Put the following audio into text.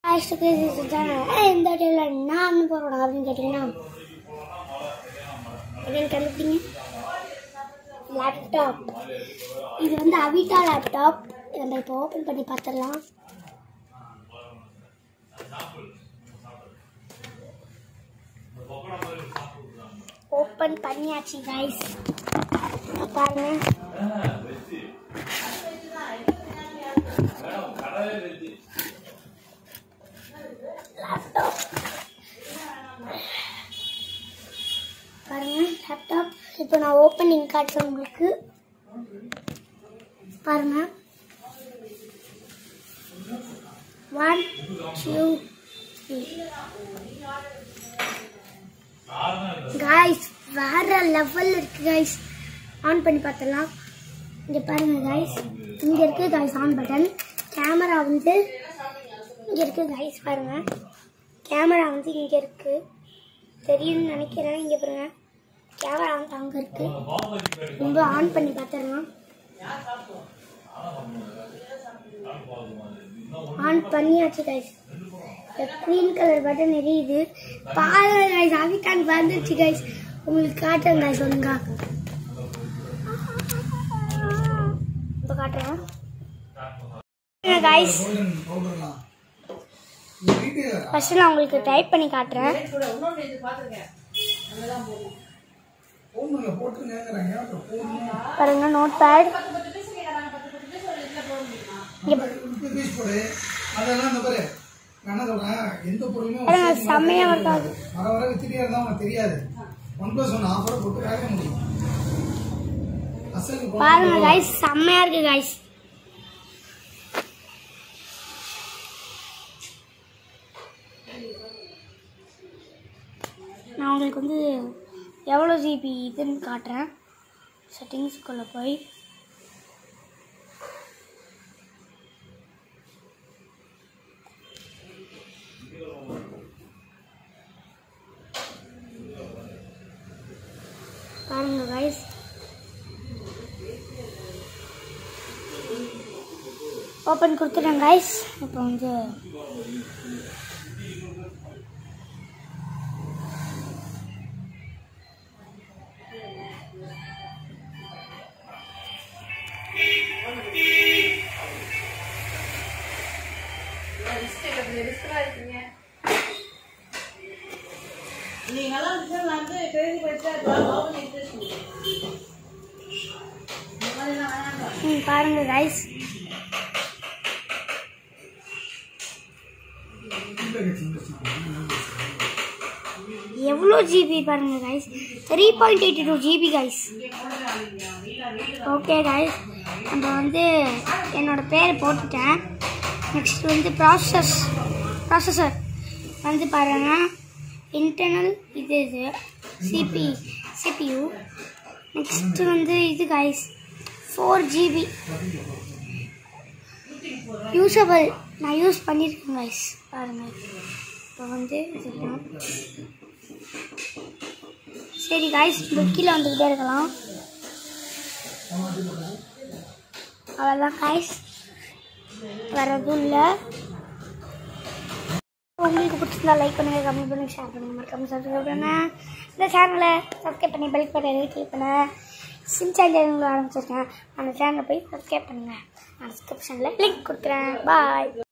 ஆயிரத்துக்கு இந்த இடத்துல நான் போகிறோம் அப்படின்னு கேட்டிங்கன்னா என்னன்னு கண்டுபிடிங்க லேப்டாப் இது வந்து அவிட்டா லேப்டாப் நம்ம இப்போ ஓப்பன் பண்ணி பார்த்துடலாம் ஓப்பன் பண்ணியாச்சு கைஸ் பாருங்க லேப்டாப் பாருங்க லேப்டாப் இப்போ நான் ஓப்பனிங் காட்டுறேன் உங்களுக்கு பாருங்க ஒன் டூ த்ரீ காய்ஸ் வேற லெவல்ல இருக்கு காய்ஸ் ஆன் பண்ணி பார்த்தலாம் இங்க பாருங்க காய்ஸ் இங்க இருக்கு காய்ஸ் ஆன் பட்டன் கேமரா வந்து இங்க இருக்கு காய்ஸ் பாருங்க கேமரா வந்து இங்க இருக்கு தெரியும்னு நினைக்கிறேன் இங்க பாருங்க கேமரா வந்து அங்க இருக்கு ரொம்ப ஆன் பண்ணி பார்த்துடலாம் ஆன் பண்ணியாச்சு கைஸ் க்ரீன் கலர் பட்டன் எரியுது பாருங்க கைஸ் அவிட்டான் வந்துருச்சு கைஸ் உங்களுக்கு காட்டுறேன் கைஸ் ஒழுங்கா இப்போ காட்டுறேன் கைஸ் ஃபர்ஸ்ட் நான் உங்களுக்கு டைப் பண்ணி காட்டுறேன் பாருங்க நோட் பேட் அதெல்லாம் இந்த பாரு நான் என்ன சொல்றேன் எந்த பொருளுமே பாருங்க செம்மையா இருக்காது வர வர வித்துட்டே இருந்தா உனக்கு தெரியாது ஒன் பிளஸ் ஒன் ஆஃபர் போட்டு வேக முடியும் அசல் பாருங்க கைஸ் செம்மையா இருக்கு கைஸ் நான் உங்களுக்கு வந்து எவ்வளோ ஜிபி இதுன்னு காட்டுறேன் செட்டிங்ஸ்குள்ளே போய் பாருங்க கைஸ் ஓப்பன் கொடுத்துட்டேன் கைஸ் இப்போ வந்து ம், பாருங்க கைஸ் எவ்வளோ ஜிபி பாருங்க guys three point eighty two GB guys okay guys நம்ம வந்து என்னோட பேர் போட்டுட்டேன் நெக்ஸ்ட் வந்து ப்ராசஸ் ப்ராசஸர் வந்து பாருங்க இன்டர்னல் இது இது சிபி சிபியூ நெக்ஸ்ட் வந்து இது கைஸ் ஃபோர் ஜிபி யூஸபிள் நான் யூஸ் பண்ணியிருக்கேன் கைஸ் பாருங்கள் இப்போ வந்து இதுதான் சரி கைஸ் கீழே வந்துக்கிட்டே இருக்கலாம் அவ்வளோதான் கைஸ் வேறு எதுவும் இல்லை உங்களுக்கு பிடிச்சிருந்தா லைக் பண்ணுங்கள் கமெண்ட் பண்ணுங்கள் ஷேர் பண்ணுங்கள் மறக்காம சப்ஸ்கிரைப் பண்ணுங்க இந்த சேனலை சப்ஸ்கிரைப் பண்ணி பெல் பட்டனை கிளிக் பண்ண சின்சான் சேனல் ஆரம்பிச்சிருக்கேன் அந்த சேனலை போய் சப்ஸ்கிரைப் பண்ணுங்கள் நான் டிஸ்கிரிப்ஷனில் லிங்க் கொடுக்குறேன் பாய்